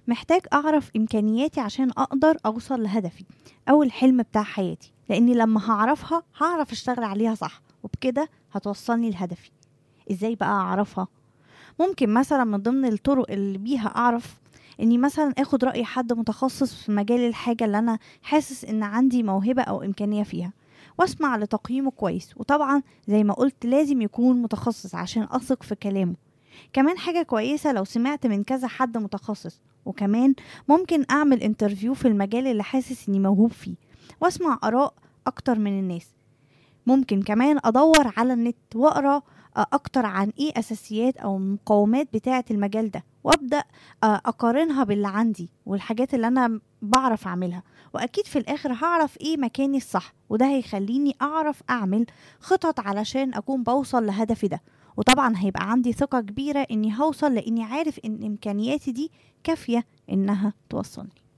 محتاج أعرف إمكانياتي عشان أقدر أوصل لهدفي أو الحلم بتاع حياتي لأني لما هعرفها هعرف أشتغل عليها صح وبكده هتوصلني لهدفي إزاي بقى أعرفها؟ ممكن مثلا من ضمن الطرق اللي بيها أعرف إني مثلا آخد رأي حد متخصص في مجال الحاجة اللي أنا حاسس إن عندي موهبة أو إمكانية فيها واسمع لتقييمه كويس وطبعا زي ما قلت لازم يكون متخصص عشان أثق في كلامه كمان حاجة كويسة لو سمعت من كذا حد متخصص وكمان ممكن أعمل انترفيو في المجال اللي حاسس إني موهوب فيه واسمع آراء أكتر من الناس ممكن كمان أدور على النت وأقرأ أكتر عن إيه أساسيات أو المقومات بتاعة المجال ده وأبدأ أقارنها باللي عندي والحاجات اللي أنا بعرف أعملها وأكيد في الآخر هعرف إيه مكاني الصح وده هيخليني أعرف أعمل خطط علشان أكون بوصل لهدفي ده وطبعا هيبقى عندي ثقة كبيرة إني هوصل لإني عارف إن إمكانياتي دي كافية إنها توصلني